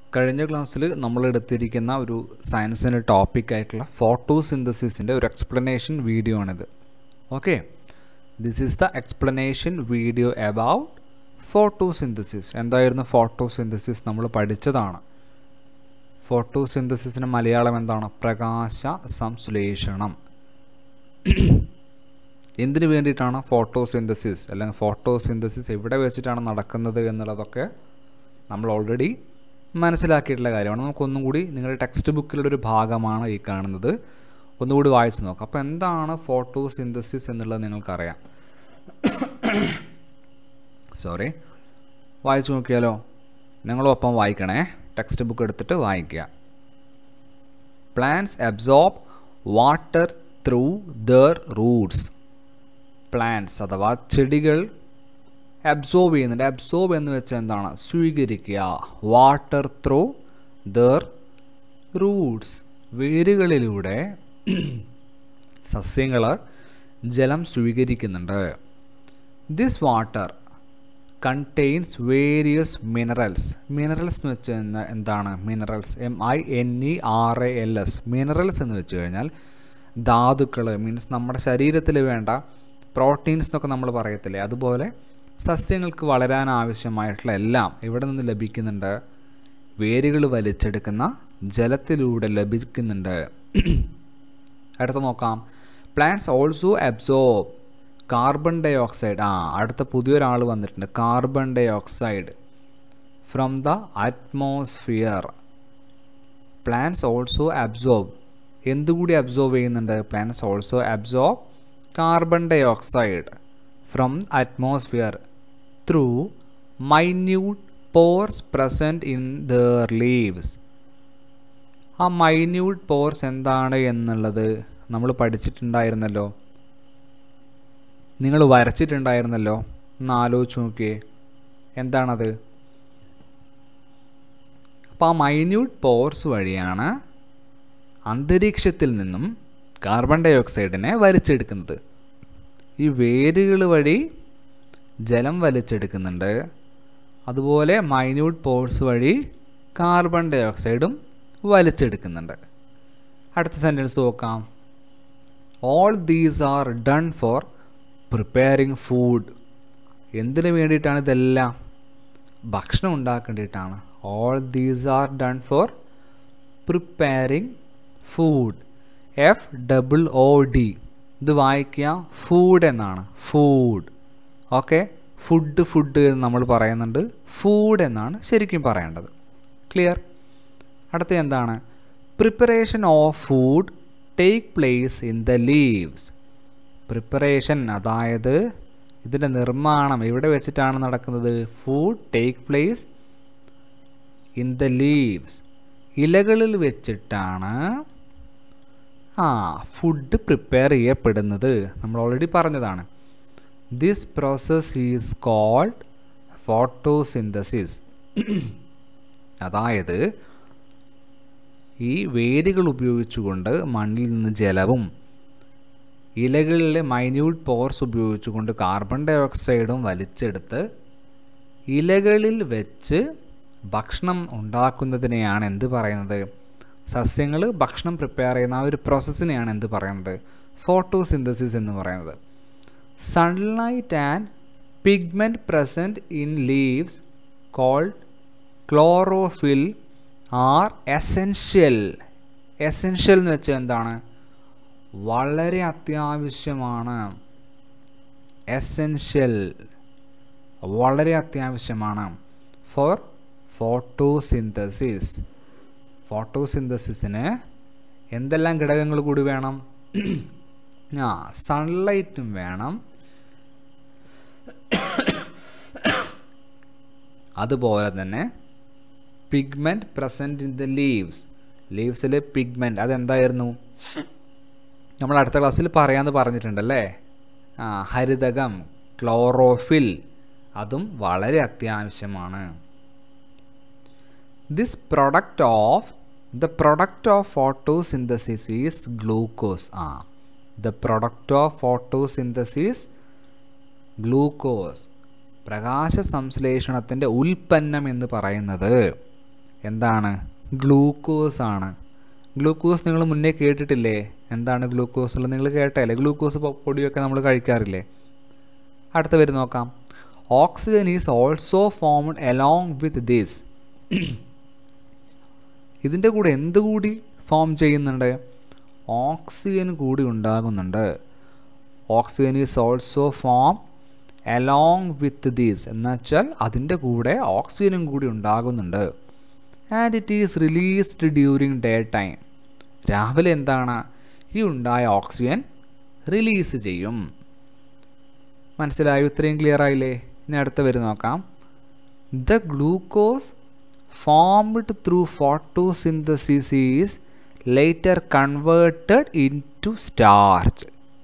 കഴിഞ്ഞ ക്ലാസ്സിൽ നമ്മൾ എടുത്തിരിക്കുന്ന ഒരു സയൻസിൻ്റെ ടോപ്പിക്കായിട്ടുള്ള ഫോട്ടോസിന്തസിസിൻ്റെ ഒരു എക്സ്പ്ലനേഷൻ വീഡിയോ ആണിത് okay this is the explanation video about photosynthesis എന്തായിരുന്നു ഫോട്ടോസിന്തസിസ് നമ്മൾ പഠിച്ചതാണ് ഫോട്ടോസിന്തസിസിന് മലയാളം എന്താണ് പ്രകാശ സംശ്ലേഷണം എന്തിനു വേണ്ടിയിട്ടാണ് ഫോട്ടോസിന്തസിസ് അല്ലെങ്കിൽ ഫോട്ടോസിന്തസിസ് എവിടെ വെച്ചിട്ടാണ് നടക്കുന്നത് എന്നുള്ളതൊക്കെ നമ്മൾ ഓൾറെഡി മനസ്സിലാക്കിയിട്ടുള്ള കാര്യമാണ് നമുക്കൊന്നും കൂടി നിങ്ങളുടെ ടെക്സ്റ്റ് ബുക്കിലുള്ള ഒരു ഭാഗമാണ് ഈ കാണുന്നത് ഒന്നുകൂടി വായിച്ചു നോക്കാം അപ്പോൾ എന്താണ് ഫോട്ടോസിന്തസിസ് എന്നുള്ളത് നിങ്ങൾക്കറിയാം സോറി വായിച്ചു നോക്കിയാലോ നിങ്ങളും ഒപ്പം വായിക്കണേ ടെക്സ്റ്റ് ബുക്ക് എടുത്തിട്ട് വായിക്കുക plants absorb water through their roots plants അഥവാ ചെടികൾ അബ്സോർബ് ചെയ്യുന്നുണ്ട് അബ്സോർബ് എന്ന് വെച്ചാൽ എന്താണ് സ്വീകരിക്കുക വാട്ടർ ത്രൂ ദർ റൂട്ട്സ് വേരുകളിലൂടെ സസ്യങ്ങൾ ജലം സ്വീകരിക്കുന്നുണ്ട് this water contains various minerals minerals എന്ന് വെച്ച് കഴിഞ്ഞാൽ എന്താണ് minerals M I N E R A L S minerals എന്ന് വെച്ച് കഴിഞ്ഞാൽ ധാതുക്കൾ മീൻസ് നമ്മുടെ ശരീരത്തിൽ വേണ്ട പ്രോട്ടീൻസ് എന്നൊക്കെ നമ്മൾ പറയത്തില്ലേ അതുപോലെ സസ്യങ്ങൾക്ക് വളരാൻ ആവശ്യമായിട്ടുള്ള എല്ലാം ഇവിടെ നിന്ന് ലഭിക്കുന്നുണ്ട് വേരുകൾ വലിച്ചെടുക്കുന്ന ജലത്തിലൂടെ ലഭിക്കുന്നുണ്ട് അടുത്ത നോക്കാം plants also absorb carbon dioxide ആ അടുത്ത പുതിയൊരാൾ വന്നിട്ടുണ്ട് carbon dioxide from the atmosphere plants also absorb എന്തുകൂടി അബ്സോർബ് ചെയ്യുന്നുണ്ട് plants also absorb carbon dioxide from atmosphere through minute pores present in their leaves ആ minute pores എന്താണ് എന്നുള്ളത് നമ്മൾ പഠിച്ചിട്ടുണ്ടായിരുന്നല്ലോ നിങ്ങൾ വരച്ചിട്ടുണ്ടായിരുന്നല്ലോ ഒന്ന് ആലോചിച്ച് നോക്കിയേ എന്താണത് അപ്പോൾ ആ മൈന്യൂട്ട് പോർസ് വഴിയാണ് അന്തരീക്ഷത്തിൽ നിന്നും കാർബൺ ഡൈ ഓക്സൈഡിനെ വലിച്ചെടുക്കുന്നത് ഈ വേരുകൾ വഴി ജലം വലിച്ചെടുക്കുന്നുണ്ട് അതുപോലെ മൈന്യൂട്ട് പോർസ് വഴി കാർബൺ ഡൈ ഓക്സൈഡും വലിച്ചെടുക്കുന്നുണ്ട് അടുത്ത സെൻറ്റൻസ് നോക്കാം all these are done for preparing food എന്തിനു വേണ്ടിയിട്ടാണ് ഇതെല്ലാം ഭക്ഷണം ഉണ്ടാക്കേണ്ടിയിട്ടാണ് all these are done for preparing food F double O D ഇത് വായിക്കുക ഫുഡ് എന്നാണ് ഫുഡ് ഓക്കെ ഫുഡ് ഫുഡ് എന്ന് നമ്മൾ പറയുന്നുണ്ട് ഫുഡ് എന്നാണ് ശരിക്കും പറയേണ്ടത് ക്ലിയർ അടുത്ത എന്താണ് preparation of food take place in the leaves preparation അതായത് ഇതിൻ്റെ നിർമ്മാണം എവിടെ വെച്ചിട്ടാണ് നടക്കുന്നത് food take place in the leaves ഇലകളിൽ വെച്ചിട്ടാണ് ആ ഫുഡ് പ്രിപ്പയർ ചെയ്യപ്പെടുന്നത് നമ്മൾ ഓൾറെഡി പറഞ്ഞതാണ് this process is called photosynthesis അതായത് ഈ വേരുകൾ ഉപയോഗിച്ചുകൊണ്ട് മണ്ണിൽ നിന്ന് ജലവും ഇലകളിലെ മൈന്യൂട്ട് പോർസ് ഉപയോഗിച്ചുകൊണ്ട് കാർബൺ ഡൈ ഓക്സൈഡും വലിച്ചെടുത്ത് ഇലകളിൽ വെച്ച് ഭക്ഷണം ഉണ്ടാക്കുന്നതിനെയാണ് എന്ത് പറയുന്നത് സസ്യങ്ങൾ ഭക്ഷണം പ്രിപ്പയർ ചെയ്യുന്ന ആ ഒരു പ്രോസസ്സിനെയാണ് എന്ത് പറയുന്നത് ഫോട്ടോസിന്തസിസ് എന്ന് പറയുന്നത് sunlight and pigment present in leaves called chlorophyll are essential essential എന്ന് വെച്ചാൽ എന്താണ് വളരെ അത്യാവശ്യമാണ് എസെൻഷ്യൽ വളരെ അത്യാവശ്യമാണ് ഫോർ ഫോട്ടോസിന്തസിസ് ഫോട്ടോസിന്തസിസിന് എന്തെല്ലാം ഘടകങ്ങൾ കൂടി വേണം ആ സൺലൈറ്റും വേണം അതുപോലെ തന്നെ pigment present in the leaves ലീവ്സിൽ പിഗ്മെൻറ്റ് അതെന്തായിരുന്നു നമ്മൾ അടുത്ത ക്ലാസ്സിൽ പറയാമെന്ന് പറഞ്ഞിട്ടുണ്ടല്ലേ ആ ഹരിതകം ക്ലോറോഫിൽ അതും വളരെ അത്യാവശ്യമാണ് this product of the product of photosynthesis is glucose ആ the product of photosynthesis glucose പ്രകാശ സംശ്ലേഷണത്തിൻ്റെ ഉൽപ്പന്നം എന്ന് പറയുന്നത് എന്താണ് ഗ്ലൂക്കോസ് ആണ് ഗ്ലൂക്കോസ് നിങ്ങൾ മുന്നേ കേട്ടിട്ടില്ലേ എന്താണ് ഗ്ലൂക്കോസ് ഉള്ളത് നിങ്ങൾ കേട്ടല്ലേ ഗ്ലൂക്കോസ് പൊ- പൊടിയൊക്കെ നമ്മൾ കഴിക്കാറില്ലേ അടുത്ത വരും നോക്കാം oxygen is also formed along with this ഇതിൻ്റെ കൂടെ എന്ത് കൂടി ഫോം ചെയ്യുന്നുണ്ട് ഓക്സിജൻ കൂടി ഉണ്ടാകുന്നുണ്ട് oxygen is also form along with these എന്നുവെച്ചാൽ അതിൻ്റെ കൂടെ ഓക്സിജനും കൂടി ഉണ്ടാകുന്നുണ്ട് and it is released during day time രാവിലെ എന്താണ് ഈ ഉണ്ടായ ഓക്സിജൻ റിലീസ് ചെയ്യും മനസ്സിലായോ ഇത്രയും ക്ലിയർ ആയില്ലേ ഇനി അടുത്ത വരും നോക്കാം the glucose formed through photosynthesis is later converted into starch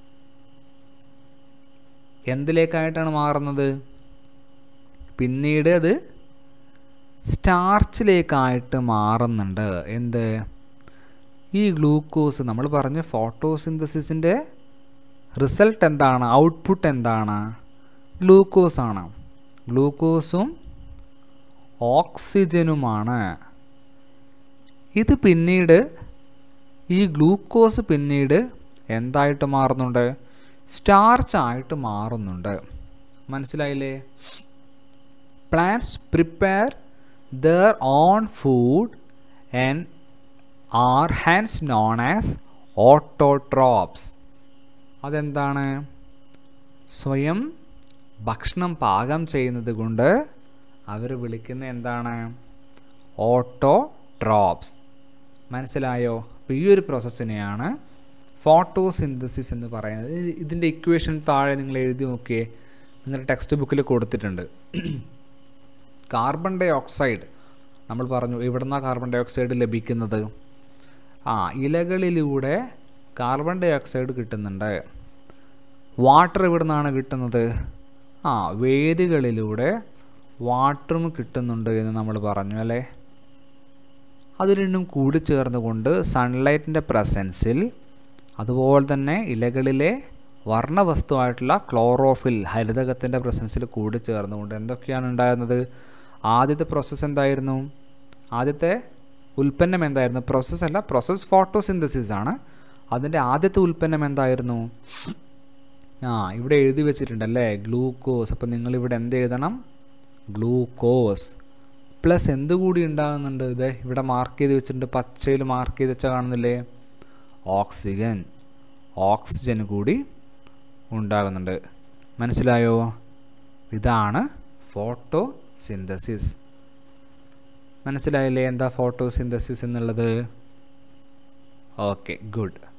എന്തിലേക്കായിട്ടാണ് മാറുന്നത് പിന്നീട് അത് സ്റ്റാർച്ചിലേക്കായിട്ട് മാറുന്നുണ്ട് എന്ത് ഈ ഗ്ലൂക്കോസ് നമ്മൾ പറഞ്ഞ ഫോട്ടോസിന്തസിസിൻ്റെ റിസൾട്ട് എന്താണ് ഔട്ട്പുട്ട് എന്താണ് ഗ്ലൂക്കോസ് ആണ് ഗ്ലൂക്കോസും ഓക്സിജനുമാണ് ഇത് പിന്നീട് ഈ ഗ്ലൂക്കോസ് പിന്നീട് എന്തായിട്ട് മാറുന്നുണ്ട് സ്റ്റാർച്ച് ആയിട്ട് മാറുന്നുണ്ട് മനസ്സിലായില്ലേ plants prepare their own food and are hence known as autotrophs അതെന്താണ് സ്വയം ഭക്ഷണം പാകം ചെയ്യുന്നത് കൊണ്ട് അവർ വിളിക്കുന്ന എന്താണ് ഓട്ടോട്രോപ്സ് മനസ്സിലായോ അപ്പോൾ ഈ ഒരു പ്രോസസ്സിനെയാണ് ഫോട്ടോസിന്തസിസ് എന്ന് പറയുന്നത് ഇത് ഇതിൻ്റെ ഇക്വേഷൻ താഴെ നിങ്ങൾ എഴുതി നോക്കിയേ നിങ്ങളുടെ ടെക്സ്റ്റ് ബുക്കിൽ കൊടുത്തിട്ടുണ്ട് കാർബൺ ഡൈ ഓക്സൈഡ് നമ്മൾ പറഞ്ഞു എവിടുന്നാണ് കാർബൺ ഡൈ ഓക്സൈഡ് ലഭിക്കുന്നത് ആ ഇലകളിലൂടെ കാർബൺ ഡൈ ഓക്സൈഡ് കിട്ടുന്നുണ്ട് വാട്ടർ എവിടുന്നാണ് കിട്ടുന്നത് ആ വേരുകളിലൂടെ വാട്ടറും കിട്ടുന്നുണ്ട് എന്ന് നമ്മൾ പറഞ്ഞു അല്ലേ അത് രണ്ടും കൂടി ചേർന്നുകൊണ്ട് സൺലൈറ്റിൻ്റെ പ്രസൻസിൽ അതുപോലെ തന്നെ ഇലകളിലെ വർണ്ണവസ്തുവായിട്ടുള്ള ക്ലോറോഫിൽ ഹരിതകത്തിൻ്റെ പ്രസൻസിൽ കൂടി ചേർന്നുകൊണ്ട് എന്തൊക്കെയാണ് ഉണ്ടാകുന്നത് ആദ്യത്തെ പ്രോസസ്സ് എന്തായിരുന്നു ആദ്യത്തെ ഉൽപ്പന്നം എന്തായിരുന്നു പ്രോസസ്സ് അല്ല പ്രോസസ് ഫോട്ടോസിന്തസിസ് ആണ് അതിൻ്റെ ആദ്യത്തെ ഉൽപ്പന്നം എന്തായിരുന്നു ആ ഇവിടെ എഴുതി വെച്ചിട്ടുണ്ടല്ലേ ഗ്ലൂക്കോസ് അപ്പം നിങ്ങളിവിടെ എന്ത് എഴുതണം ഗ്ലൂക്കോസ് പ്ലസ് എന്ത് കൂടി ഉണ്ടാകുന്നുണ്ട് ഇത് ഇവിടെ മാർക്ക് ചെയ്ത് വെച്ചിട്ടുണ്ട് പച്ചയിൽ മാർക്ക് ചെയ്ത് വെച്ചാൽ കാണുന്നില്ലേ ഓക്സിജൻ ഓക്സിജൻ കൂടി ഉണ്ടാകുന്നുണ്ട് മനസ്സിലായോ ഇതാണ് ഫോട്ടോ സിന്തസിസ് മനസ്സിലായില്ലേ എന്താ ഫോട്ടോ സിന്തസിസ് എന്നുള്ളത് ഓക്കെ ഗുഡ്